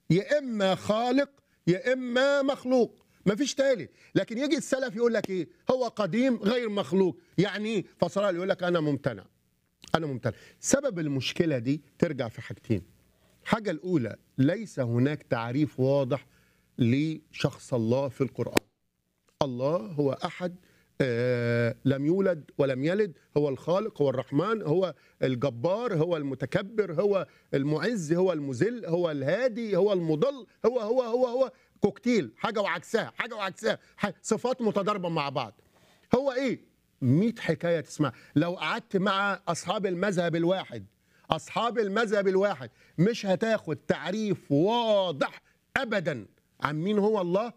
يا اما خالق يا اما مخلوق مفيش تالت لكن يجي السلف يقول لك ايه هو قديم غير مخلوق يعني ايه فصلاه يقول لك انا ممتنع انا ممتنع سبب المشكله دي ترجع في حاجتين الحاجه الاولى ليس هناك تعريف واضح لشخص الله في القران الله هو احد آه لم يولد ولم يلد هو الخالق هو الرحمن هو الجبار هو المتكبر هو المعز هو المذل هو الهادي هو المضل هو هو هو هو كوكتيل حاجه وعكسها حاجه وعكسها ح- صفات متضاربه مع بعض هو ايه 100 حكايه تسمع لو قعدت مع اصحاب المذهب الواحد اصحاب المذهب الواحد مش هتاخد تعريف واضح ابدا عن مين هو الله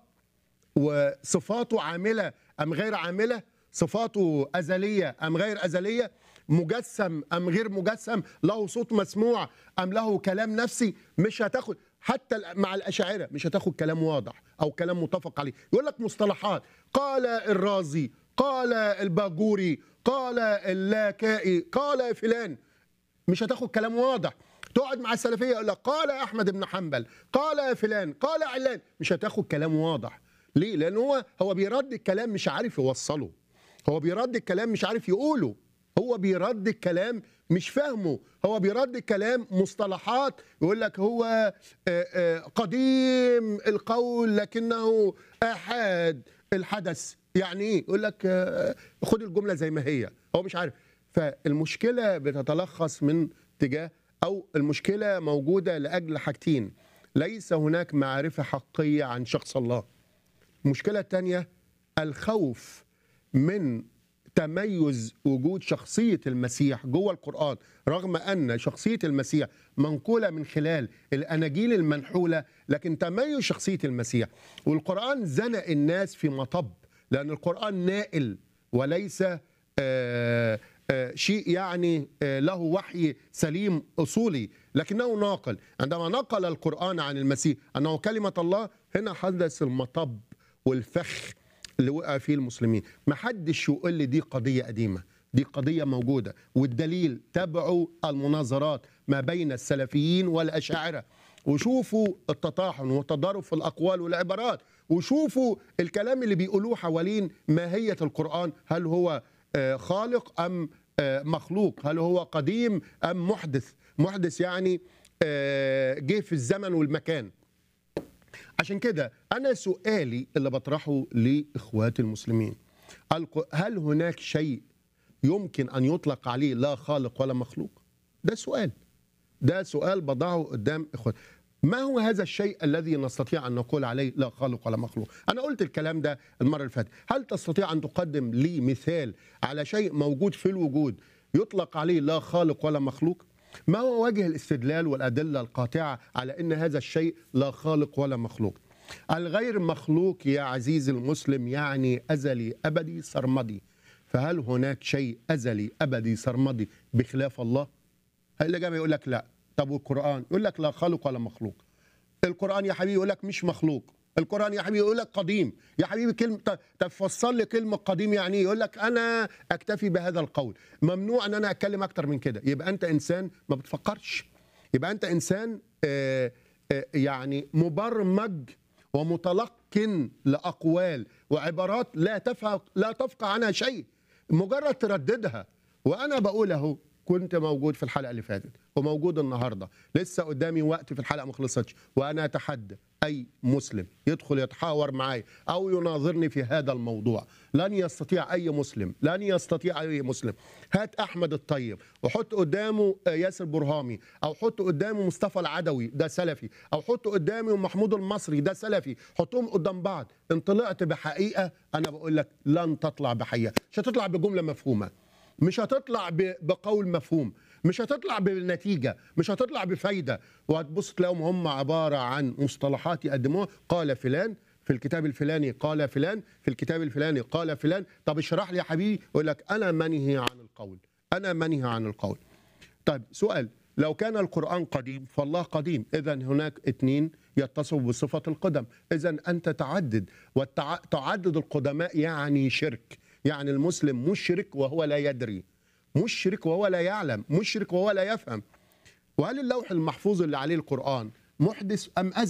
وصفاته عامله ام غير عامله صفاته ازليه ام غير ازليه مجسم ام غير مجسم له صوت مسموع ام له كلام نفسي مش هتاخد حتى ال- مع الاشاعره مش هتاخد كلام واضح او كلام متفق عليه يقول لك مصطلحات قال الرازي قال الباجوري قال اللاكائي قال فلان مش هتاخد كلام واضح تقعد مع السلفيه يقول لك قال احمد بن حنبل قال فلان قال علان مش هتاخد كلام واضح ليه لان هو هو بيرد الكلام مش عارف يوصله هو بيرد الكلام مش عارف يقوله هو بيرد الكلام مش فاهمه هو بيرد الكلام مصطلحات يقول لك هو آه، آه، قديم القول لكنه احاد الحدث يعني ايه يقول لك آه، خد الجمله زي ما هي هو مش عارف فالمشكله بتتلخص من اتجاه او المشكله موجوده لاجل حاجتين ليس هناك معرفه حقيقيه عن شخص الله المشكله الثانيه الخوف من تميز وجود شخصية المسيح جوه القرآن رغم أن شخصية المسيح منقولة من خلال الأناجيل المنحولة لكن تميز شخصية المسيح والقرآن زنق الناس في مطب لأن القرآن نائل وليس آه، آه، شيء يعني آه، له وحي سليم أصولي لكنه ناقل عندما نقل القرآن عن المسيح أنه كلمة الله هنا حدث المطب والفخ اللي وقع فيه المسلمين ما حدش يقول لي دي قضية قديمة دي قضية موجودة والدليل تابعوا المناظرات ما بين السلفيين والأشاعرة وشوفوا التطاحن والتضارب في الأقوال والعبارات وشوفوا الكلام اللي بيقولوه حوالين ماهية القرآن هل هو آه، خالق أم آه، مخلوق هل هو قديم أم محدث محدث يعني آه، جه في الزمن والمكان عشان كده انا سؤالي اللي بطرحه لاخواتي المسلمين الق- هل هناك شيء يمكن ان يطلق عليه لا خالق ولا مخلوق ده سؤال ده سؤال بضعه قدام اخواتي ما هو هذا الشيء الذي نستطيع ان نقول عليه لا خالق ولا مخلوق انا قلت الكلام ده المره اللي فاتت هل تستطيع ان تقدم لي مثال على شيء موجود في الوجود يطلق عليه لا خالق ولا مخلوق ما هو وجه الاستدلال والادله القاطعه على ان هذا الشيء لا خالق ولا مخلوق الغير مخلوق يا عزيزي المسلم يعني ازلي ابدي سرمدي فهل هناك شيء ازلي ابدي سرمدي بخلاف الله الاجابه يقول لك لا طب والقران يقول لك لا خالق ولا مخلوق القران يا حبيبي يقول لك مش مخلوق القران يا حبيبي يقول لك قديم يا حبيبي كلمه ط- طب فسر لي كلمه قديم يعني ايه يقول لك انا اكتفي بهذا القول ممنوع ان انا اتكلم اكتر من كده يبقى انت انسان ما بتفكرش يبقى انت انسان آه، آه، يعني مبرمج ومتلقن لاقوال وعبارات لا تفهم لا تفقه عنها شيء مجرد ترددها وانا بقول اهو كنت موجود في الحلقه اللي فاتت وموجود النهارده لسه قدامي وقت في الحلقه ما خلصتش وانا اتحدى اي مسلم يدخل يتحاور معي او يناظرني في هذا الموضوع لن يستطيع اي مسلم لن يستطيع اي مسلم هات احمد الطيب وحط قدامه آه، ياسر برهامي او حط قدامه مصطفى العدوي ده سلفي او حط قدامه محمود المصري ده سلفي حطهم قدام بعض ان طلعت بحقيقه انا بقول لك لن تطلع بحقيقه مش هتطلع بجمله مفهومه مش هتطلع ب- بقول مفهوم مش هتطلع بنتيجة مش هتطلع بفايدة وهتبص تلاقيهم هم عبارة عن مصطلحات يقدموها قال فلان في الكتاب الفلاني قال فلان في الكتاب الفلاني قال فلان طب اشرح لي يا حبيبي يقول لك أنا منهي عن القول أنا منهي عن القول طيب سؤال لو كان القرآن قديم فالله قديم إذا هناك اثنين يتصفوا بصفة القدم إذا أنت تعدد وتعدد القدماء يعني شرك يعني المسلم مشرك وهو لا يدري مشرك وهو لا يعلم مشرك وهو لا يفهم وهل اللوح المحفوظ اللي عليه القرآن محدث أم أزل